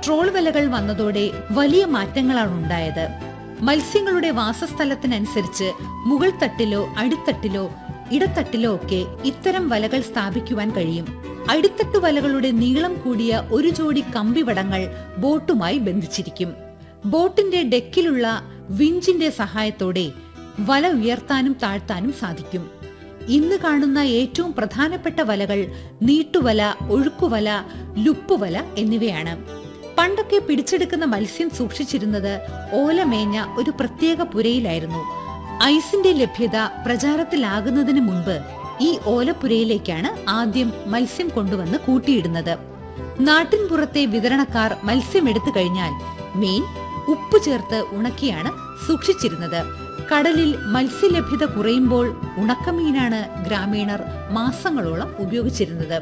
troll വലകൾ വന്നതോടെ വലിയ മാറ്റങ്ങളാണ് ഉണ്ടായത് മത്സ്യങ്ങളുടെ വാസസ്ഥലത്തിനനുസരിച്ച് മുകൾ തട്ടിലോ അടിത്തട്ടിലോ ഇടത്തട്ടിലോ ഒക്കെ ഇത്തരം വലകൾ സ്ഥാപിക്കുവാൻ കഴിയും അടിത്തട്ട് വലകളുടെ നീളം കൂടിയ ഒരു ജോഡി കമ്പിവടങ്ങൾ ബോട്ടുമായി ബന്ധിച്ചിരിക്കും ബോട്ടിന്റെ ഡെക്കിലുള്ള വിഞ്ചിന്റെ സഹായത്തോടെ വല ഉയർത്താനും താഴ്ത്താനും സാധിക്കും ഇന്ന് കാണുന്ന ഏറ്റവും പ്രധാനപ്പെട്ട വലകൾ നീട്ടുവല ഒഴുക്കുവല ലുപ്പുവല എന്നിവയാണ് പണ്ടൊക്കെ പിടിച്ചെടുക്കുന്ന മത്സ്യം സൂക്ഷിച്ചിരുന്നത് ഓലമേഞ്ഞ ഒരു പ്രത്യേക പുരയിലായിരുന്നു ഐസിന്റെ ലഭ്യത പ്രചാരത്തിലാകുന്നതിന് മുൻപ് ഈ ഓലപ്പുരയിലേക്കാണ് ആദ്യം മത്സ്യം കൊണ്ടുവന്ന് കൂട്ടിയിടുന്നത് നാട്ടിൻപുറത്തെ വിതരണക്കാർ മത്സ്യം എടുത്തു കഴിഞ്ഞാൽ മീൻ ഉപ്പ് ചേർത്ത് ഉണക്കിയാണ് സൂക്ഷിച്ചിരുന്നത് കടലിൽ മത്സ്യലഭ്യത കുറയുമ്പോൾ ഉണക്കമീനാണ് ഗ്രാമീണർ മാസങ്ങളോളം ഉപയോഗിച്ചിരുന്നത്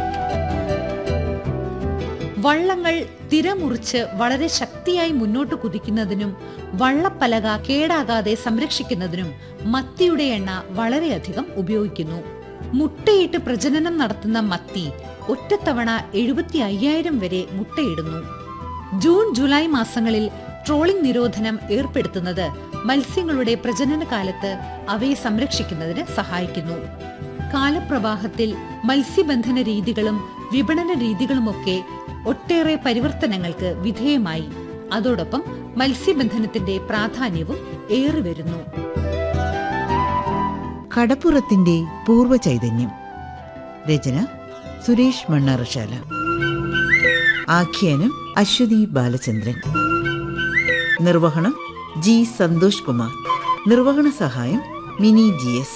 വള്ളങ്ങൾ തിരമുറിച്ച് വളരെ ശക്തിയായി മുന്നോട്ട് കുതിക്കുന്നതിനും വള്ളപ്പലക കേടാകാതെ സംരക്ഷിക്കുന്നതിനും മത്തിയുടെ എണ്ണ വളരെയധികം ഉപയോഗിക്കുന്നു മുട്ടയിട്ട് പ്രജനനം നടത്തുന്ന മത്തി ഒറ്റത്തവണ എഴുപത്തി അയ്യായിരം വരെ മുട്ടയിടുന്നു ജൂൺ ജൂലൈ മാസങ്ങളിൽ ട്രോളിംഗ് നിരോധനം ഏർപ്പെടുത്തുന്നത് മത്സ്യങ്ങളുടെ പ്രജനന കാലത്ത് അവയെ സംരക്ഷിക്കുന്നതിന് സഹായിക്കുന്നു കാലപ്രവാഹത്തിൽ മത്സ്യബന്ധന രീതികളും വിപണന രീതികളുമൊക്കെ ഒട്ടേറെ പരിവർത്തനങ്ങൾക്ക് വിധേയമായി അതോടൊപ്പം മത്സ്യബന്ധനത്തിന്റെ പ്രാധാന്യവും ഏറിവരുന്നു കടപ്പുറത്തിന്റെ പൂർവ്വ ചൈതന്യം രചന സുരേഷ് മണ്ണാറശാല ആഖ്യാനം അശ്വതി ബാലചന്ദ്രൻ നിർവഹണം ജി സന്തോഷ് കുമാർ നിർവഹണ സഹായം മിനി ജി എസ്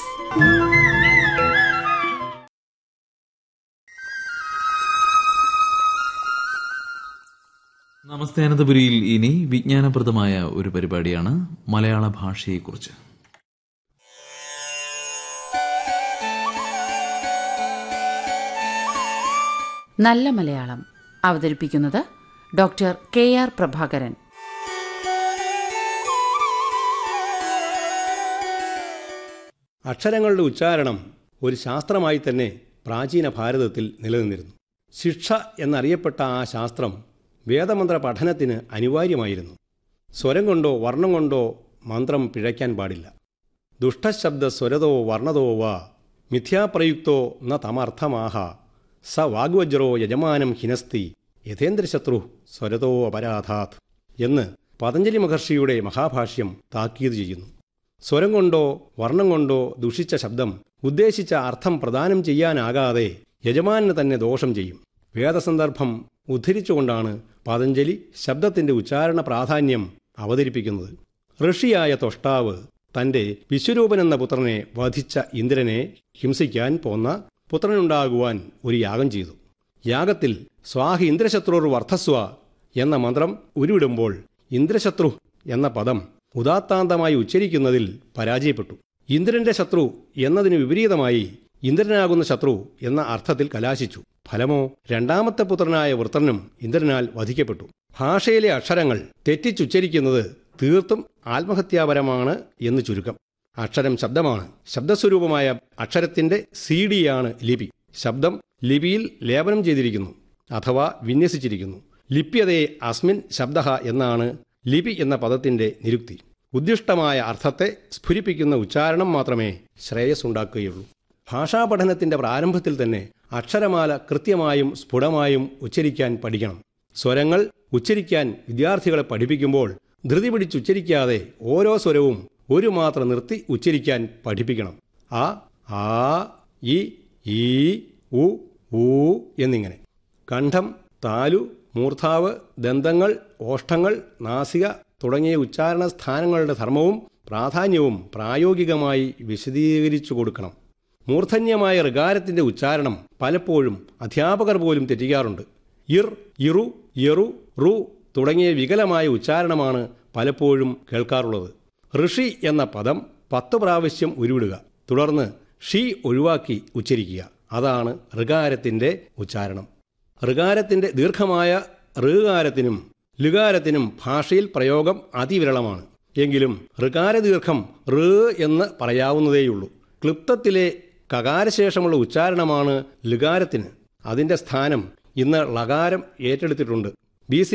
നമസ്തേ അനന്തപുരിയിൽ ഇനി വിജ്ഞാനപ്രദമായ ഒരു പരിപാടിയാണ് മലയാള ഭാഷയെക്കുറിച്ച് നല്ല മലയാളം അവതരിപ്പിക്കുന്നത് ഡോക്ടർ കെ ആർ പ്രഭാകരൻ അക്ഷരങ്ങളുടെ ഉച്ചാരണം ഒരു ശാസ്ത്രമായി തന്നെ പ്രാചീന ഭാരതത്തിൽ നിലനിന്നിരുന്നു ശിക്ഷ എന്നറിയപ്പെട്ട ആ ശാസ്ത്രം വേദമന്ത്ര പഠനത്തിന് അനിവാര്യമായിരുന്നു സ്വരം കൊണ്ടോ വർണ്ണം കൊണ്ടോ മന്ത്രം പിഴയ്ക്കാൻ പാടില്ല ദുഷ്ടശബ്ദ സ്വരതോ വർണ്ണതോ വാ മിഥ്യാപ്രയുക്തോ ന തമർത്ഥമാഹ സ വാഗ്വജ്രോ യജമാനം ഹിനസ്തി യഥേന്ദ്രശത്രു സ്വരതോ അപരാധാത് എന്ന് പതഞ്ജലി മഹർഷിയുടെ മഹാഭാഷ്യം താക്കീത് ചെയ്യുന്നു സ്വരം കൊണ്ടോ വർണ്ണം കൊണ്ടോ ദുഷിച്ച ശബ്ദം ഉദ്ദേശിച്ച അർത്ഥം പ്രദാനം ചെയ്യാനാകാതെ യജമാനന് തന്നെ ദോഷം ചെയ്യും വേദസന്ദർഭം ഉദ്ധരിച്ചുകൊണ്ടാണ് പതഞ്ജലി ശബ്ദത്തിന്റെ ഉച്ചാരണ പ്രാധാന്യം അവതരിപ്പിക്കുന്നത് ഋഷിയായ തൊഷ്ടാവ് തന്റെ വിശ്വരൂപനെന്ന പുത്രനെ വധിച്ച ഇന്ദ്രനെ ഹിംസിക്കാൻ പോന്ന പുത്രനുണ്ടാകുവാൻ ഒരു യാഗം ചെയ്തു യാഗത്തിൽ സ്വാഹി ഇന്ദ്രശത്രുർ വർദ്ധസ്വ എന്ന മന്ത്രം ഉരുവിടുമ്പോൾ ഇന്ദ്രശത്രു എന്ന പദം ഉദാത്താന്തമായി ഉച്ചരിക്കുന്നതിൽ പരാജയപ്പെട്ടു ഇന്ദ്രന്റെ ശത്രു എന്നതിന് വിപരീതമായി ഇന്ദ്രനാകുന്ന ശത്രു എന്ന അർത്ഥത്തിൽ കലാശിച്ചു ഫലമോ രണ്ടാമത്തെ പുത്രനായ വൃത്രനും ഇന്ദ്രനാൽ വധിക്കപ്പെട്ടു ഭാഷയിലെ അക്ഷരങ്ങൾ തെറ്റിച്ചുച്ചരിക്കുന്നത് തീർത്തും ആത്മഹത്യാപരമാണ് എന്ന് ചുരുക്കം അക്ഷരം ശബ്ദമാണ് ശബ്ദസ്വരൂപമായ അക്ഷരത്തിന്റെ സി ഡിയാണ് ലിപി ശബ്ദം ലിപിയിൽ ലേപനം ചെയ്തിരിക്കുന്നു അഥവാ വിന്യസിച്ചിരിക്കുന്നു ലിപ്യതേ അസ്മിൻ ശബ്ദ എന്നാണ് ലിപി എന്ന പദത്തിന്റെ നിരുക്തി ഉദ്ദിഷ്ടമായ അർത്ഥത്തെ സ്ഫുരിപ്പിക്കുന്ന ഉച്ചാരണം മാത്രമേ ശ്രേയസ്സുണ്ടാക്കുകയുള്ളൂ ഭാഷാപഠനത്തിന്റെ പ്രാരംഭത്തിൽ തന്നെ അക്ഷരമാല കൃത്യമായും സ്ഫുടമായും ഉച്ചരിക്കാൻ പഠിക്കണം സ്വരങ്ങൾ ഉച്ചരിക്കാൻ വിദ്യാർത്ഥികളെ പഠിപ്പിക്കുമ്പോൾ ധൃതി പിടിച്ചുച്ചരിക്കാതെ ഓരോ സ്വരവും ഒരു മാത്ര നിർത്തി ഉച്ചരിക്കാൻ പഠിപ്പിക്കണം ആ ആ ഇ ഈ ഉ ഊ എന്നിങ്ങനെ കണ്ഠം താലു മൂർധാവ് ദന്തങ്ങൾ ഓഷ്ടങ്ങൾ നാസിക തുടങ്ങിയ ഉച്ചാരണ സ്ഥാനങ്ങളുടെ ധർമ്മവും പ്രാധാന്യവും പ്രായോഗികമായി വിശദീകരിച്ചു കൊടുക്കണം മൂർധന്യമായ ഋകാരത്തിന്റെ ഉച്ചാരണം പലപ്പോഴും അധ്യാപകർ പോലും തെറ്റിക്കാറുണ്ട് ഇർ ഇറു എറു റു തുടങ്ങിയ വികലമായ ഉച്ചാരണമാണ് പലപ്പോഴും കേൾക്കാറുള്ളത് ഋഷി എന്ന പദം പത്ത് പ്രാവശ്യം ഉരുവിടുക തുടർന്ന് ഷി ഒഴിവാക്കി ഉച്ചരിക്കുക അതാണ് ഋകാരത്തിന്റെ ഉച്ചാരണം ഋകാരത്തിന്റെ ദീർഘമായ ഋകാരത്തിനും ലുകാരത്തിനും ഭാഷയിൽ പ്രയോഗം അതിവിരളമാണ് എങ്കിലും ഋകാരദീർഘം ഋ എന്ന് പറയാവുന്നതേയുള്ളൂ ക്ലിപ്തത്തിലെ കകാരശേഷമുള്ള ഉച്ചാരണമാണ് ലുകാരത്തിന് അതിന്റെ സ്ഥാനം ഇന്ന് ലകാരം ഏറ്റെടുത്തിട്ടുണ്ട് ബി